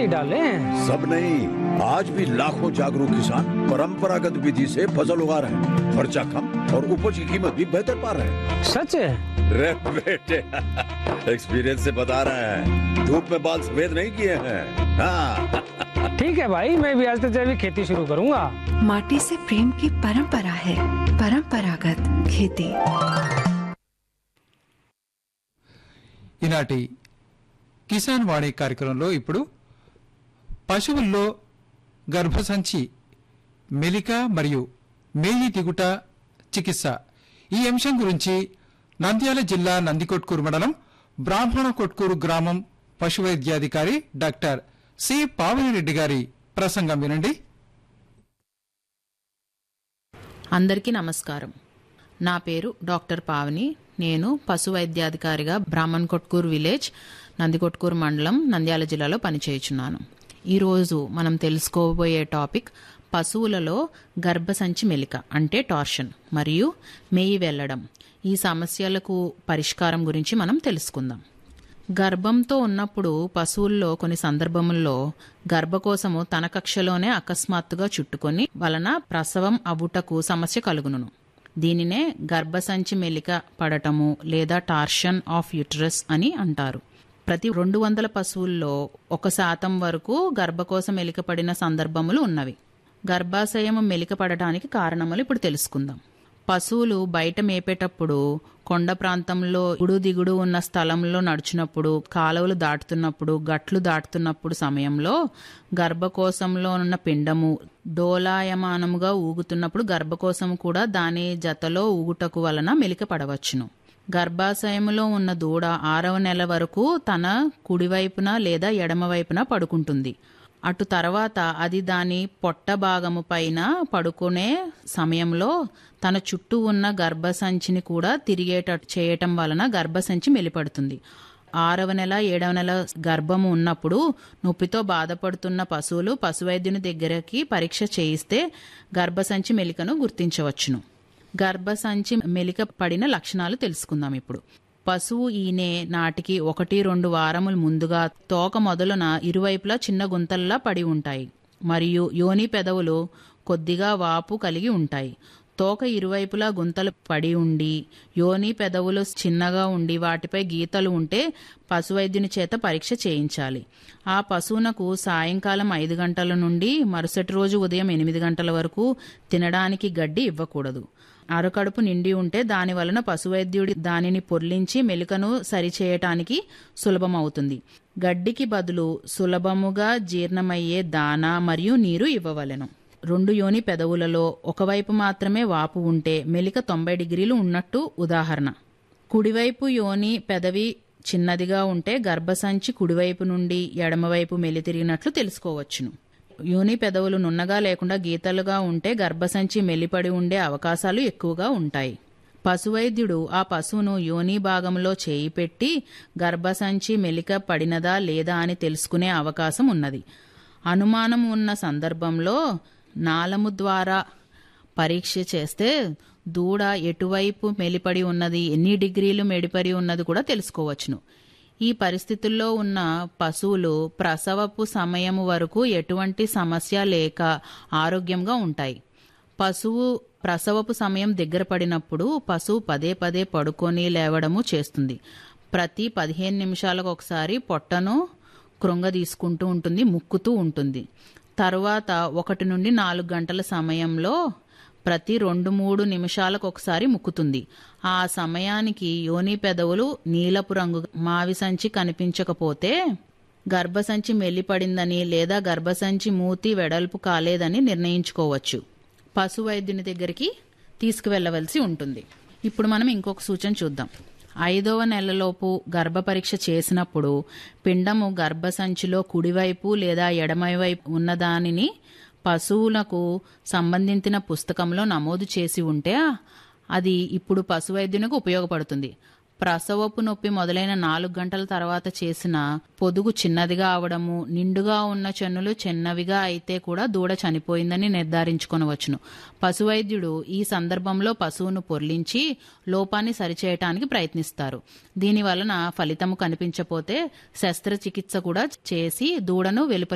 डाले सब नहीं आज भी लाखों जागरूक किसान परंपरागत विधि से फसल उगा रहे हैं खर्चा कम और उपज की कीमत भी बेहतर पा रहे हैं सच है रे बेटे एक्सपीरियंस से बता रहे हैं धूप में बाल सफेद नहीं किए हैं हाँ ठीक है भाई मैं भी आज से जैविक खेती शुरू करूंगा माटी से प्रेम की परंपरा है परंपरागत खेती ఈనాటి కిసాన్ వాణి కార్యక్రమంలో ఇప్పుడు పశువుల్లో గర్భసంచి మెలిక మరియు మేయి దిగుట చికిత్స ఈ అంశం గురించి నంద్యాల జిల్లా నందికొట్కూరు మండలం బ్రాహ్మణ కొట్కూరు గ్రామం పశువైద్యాధికారి డాక్టర్ సి పావనిరెడ్డి గారి ప్రసంగం వినండి అందరికీ నమస్కారం నా పేరు డాక్టర్ పావని నేను పశు వైద్యాధికారిగా బ్రాహ్మణ్ కొట్కూరు విలేజ్ నందికొట్కూరు మండలం నంద్యాల జిల్లాలో పనిచేయుచున్నాను ఈరోజు మనం తెలుసుకోబోయే టాపిక్ పశువులలో గర్భసంచి మెలిక అంటే టార్షన్ మరియు మేయి వెళ్ళడం ఈ సమస్యలకు పరిష్కారం గురించి మనం తెలుసుకుందాం గర్భంతో ఉన్నప్పుడు పశువుల్లో కొన్ని సందర్భముల్లో గర్భకోశము తన కక్షలోనే అకస్మాత్తుగా చుట్టుకొని వలన ప్రసవం అవ్వుటకు సమస్య కలుగును దీనినే గర్భసంచి మెలిక పడటము లేదా టార్షన్ ఆఫ్ యుటరస్ అని అంటారు ప్రతి రెండు వందల పశువుల్లో ఒక శాతం వరకు గర్భకోశం మెలికపడిన సందర్భములు ఉన్నవి గర్భాశయము మెలికపడటానికి కారణములు ఇప్పుడు తెలుసుకుందాం పశువులు బయట మేపేటప్పుడు కొండ ప్రాంతంలో ఇగుడు దిగుడు ఉన్న స్థలంలో నడిచినప్పుడు కాలువలు దాటుతున్నప్పుడు గట్లు దాటుతున్నప్పుడు సమయంలో గర్భకోశంలో ఉన్న పిండము డోలాయమానముగా ఊగుతున్నప్పుడు గర్భకోశము కూడా దాని జతలో ఊగుటకు వలన మెలికపడవచ్చును గర్భాశయములో ఉన్న దూడ ఆరవ నెల వరకు తన కుడివైపున లేదా ఎడమ వైపున పడుకుంటుంది అటు తర్వాత అది దాని పొట్ట భాగము పైన పడుకునే సమయంలో తన చుట్టూ ఉన్న గర్భసంచిని కూడా తిరిగేట చేయటం వలన గర్భసంచి మెలిపడుతుంది ఆరవ నెల ఏడవ నెల గర్భము ఉన్నప్పుడు నొప్పితో బాధపడుతున్న పశువులు పశువైద్యుని దగ్గరకి పరీక్ష చేయిస్తే గర్భసంచి మెలికను గుర్తించవచ్చును గర్భసంచి మెలిక పడిన లక్షణాలు తెలుసుకుందాం ఇప్పుడు పశువు ఈనే నాటికి ఒకటి రెండు వారముల ముందుగా తోక మొదలున ఇరువైపులా చిన్న గుంతల్లా పడి ఉంటాయి మరియు యోని పెదవులు కొద్దిగా వాపు కలిగి ఉంటాయి తోక ఇరువైపులా గుంతలు పడి ఉండి యోని పెదవులు చిన్నగా ఉండి వాటిపై గీతలు ఉంటే పశువైద్యుని చేత పరీక్ష చేయించాలి ఆ పశువునకు సాయంకాలం ఐదు గంటల నుండి మరుసటి రోజు ఉదయం ఎనిమిది గంటల వరకు తినడానికి గడ్డి ఇవ్వకూడదు అరకడుపు నిండి ఉంటే దాని వలన పశువైద్యుడి దానిని పొర్లించి మెలుకను సరిచేయటానికి సులభమవుతుంది గడ్డికి బదులు సులభముగా జీర్ణమయ్యే దానా మరియు నీరు ఇవ్వవలెను రెండు యోని పెదవులలో ఒకవైపు మాత్రమే వాపు ఉంటే మెలిక తొంభై డిగ్రీలు ఉన్నట్టు ఉదాహరణ కుడివైపు యోని పెదవి చిన్నదిగా ఉంటే గర్భసంచి కుడివైపు నుండి ఎడమవైపు మెలితిరిగినట్లు తెలుసుకోవచ్చును యోని పెదవులు నున్నగా లేకుండా గీతలుగా ఉంటే గర్భసంచి మెలిపడి ఉండే అవకాశాలు ఎక్కువగా ఉంటాయి పశువైద్యుడు ఆ పశువును యోని భాగంలో చేయి పెట్టి గర్భసంచి మెలిక పడినదా లేదా అని తెలుసుకునే అవకాశం ఉన్నది అనుమానం ఉన్న సందర్భంలో నాళము ద్వారా పరీక్ష చేస్తే దూడ ఎటువైపు మెలిపడి ఉన్నది ఎన్ని డిగ్రీలు మెడిపడి ఉన్నది కూడా తెలుసుకోవచ్చును ఈ పరిస్థితుల్లో ఉన్న పశువులు ప్రసవపు సమయం వరకు ఎటువంటి సమస్య లేక ఆరోగ్యంగా ఉంటాయి పశువు ప్రసవపు సమయం దగ్గర పడినప్పుడు పశువు పదే పదే పడుకొని లేవడము చేస్తుంది ప్రతి పదిహేను నిమిషాలకు ఒకసారి పొట్టను కృంగ తీసుకుంటూ ఉంటుంది ముక్కుతూ ఉంటుంది తరువాత ఒకటి నుండి నాలుగు గంటల సమయంలో ప్రతి రెండు మూడు నిమిషాలకు ఒకసారి ముక్కుతుంది ఆ సమయానికి యోని పెదవులు నీలపు రంగు మావి సంచి కనిపించకపోతే గర్భసంచి మెల్లిపడిందని లేదా గర్భసంచి మూతి వెడల్పు కాలేదని నిర్ణయించుకోవచ్చు పశు వైద్యుని దగ్గరికి తీసుకువెళ్ళవలసి ఉంటుంది ఇప్పుడు మనం ఇంకొక సూచన చూద్దాం ఐదవ నెలలోపు గర్భ పరీక్ష చేసినప్పుడు పిండము గర్భసంచిలో కుడివైపు లేదా ఎడమవైపు ఉన్నదానిని పశువులకు సంబంధించిన పుస్తకంలో నమోదు చేసి ఉంటే అది ఇప్పుడు పశువైద్యునికి ఉపయోగపడుతుంది ప్రసవపు నొప్పి మొదలైన నాలుగు గంటల తర్వాత చేసిన పొదుగు చిన్నదిగా అవడము నిండుగా ఉన్న చెన్నులు చిన్నవిగా అయితే కూడా దూడ చనిపోయిందని నిర్ధారించుకొనవచ్చును పశువైద్యుడు ఈ సందర్భంలో పశువును పొర్లించి లోపాన్ని సరిచేయటానికి ప్రయత్నిస్తారు దీని వలన ఫలితము కనిపించపోతే శస్త్రచికిత్స కూడా చేసి దూడను వెలుపలి